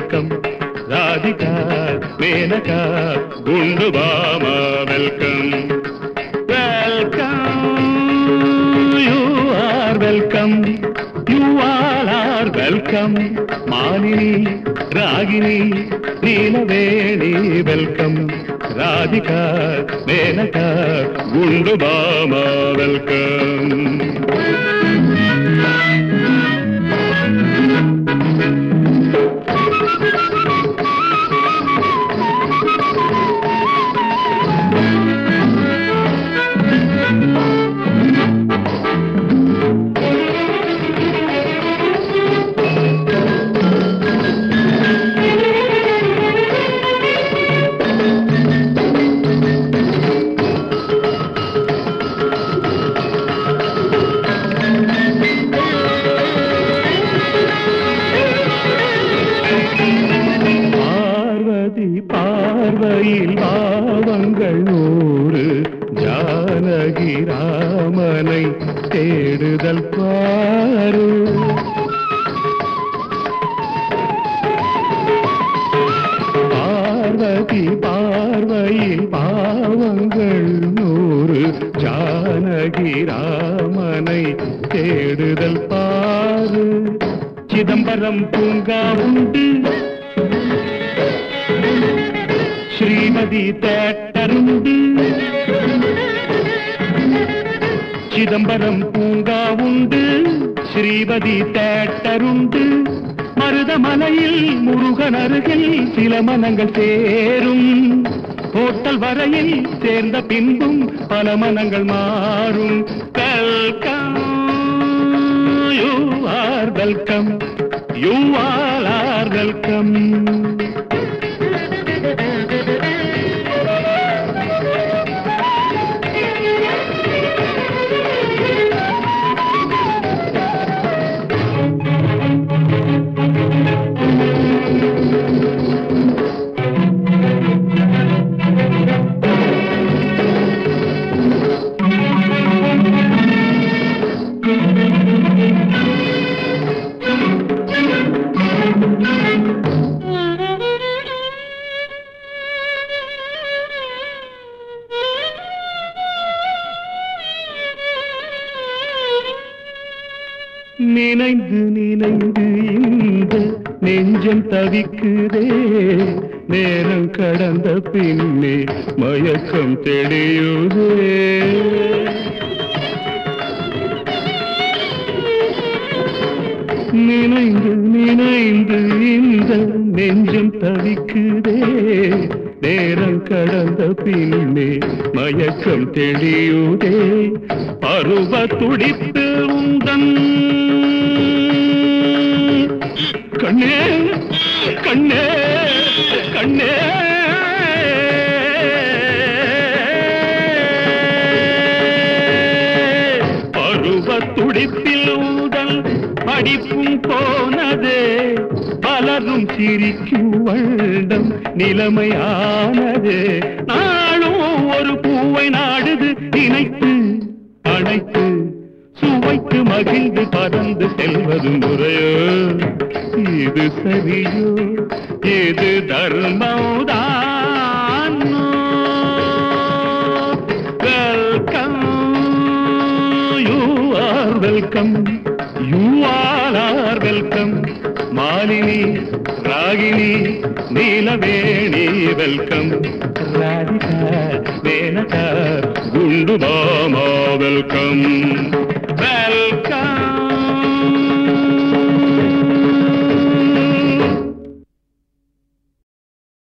welcome Radhika Menaka గుండు బామ welcome welcome you are welcome you all are welcome Malini Ragini Neelaveni welcome Radhika Menaka గుండు బామ వెల్కమ్ பார்வதி பார்வையில் பாவங்கள் நூறு ஜானகி ராமனை தேடுதல் பாரு பார்வதி பார்வையில் பாவங்கள் நூறு ஜானகி ராமனை தேடுதல் பாரு சிதம்பரம் பூங்கா உண்டு ஸ்ரீமதி தேட்டருண்டு சிதம்பரம் பூங்கா உண்டு ஸ்ரீமதி தேட்டருண்டு மருதமலையில் முருகன் அருகில் சில மனங்கள் சேரும் ஹோட்டல் வரையில் சேர்ந்த பின்பும் பல மனங்கள் மாறும் welcome you are welcome you all are welcome நினைந்து நினைந்து இந்த நெஞ்சம் தவிக்குதே நேரம் கடந்த பின்னே மயக்கம் தெளியுதே நினைந்து நினைந்து இந்த நெஞ்சம் தவிக்குதே நேரம் கடந்த பின்னே மயக்கம் தெளியுதே பருவ துடிப்பு உந்தன் கண்ணே கண்ணே கண்ணே பருவ துடிப்பில் ஊதல் படிப்பும் போனதே பலரும் சிரிக்கும் வருடம் நிலைமையானது நாளும் ஒரு பூவை நாடுது நினைத்து அணைத்து சுவைத்து மகிழ்ந்து பறந்து செல்வது முறையோ இது சரியோ இது தர்மம்தான் welcome you are welcome you all are welcome Malini Ragini Neelaveni welcome Radhika Menaka குண்டு மாமா வெல்கம் வெல்கம்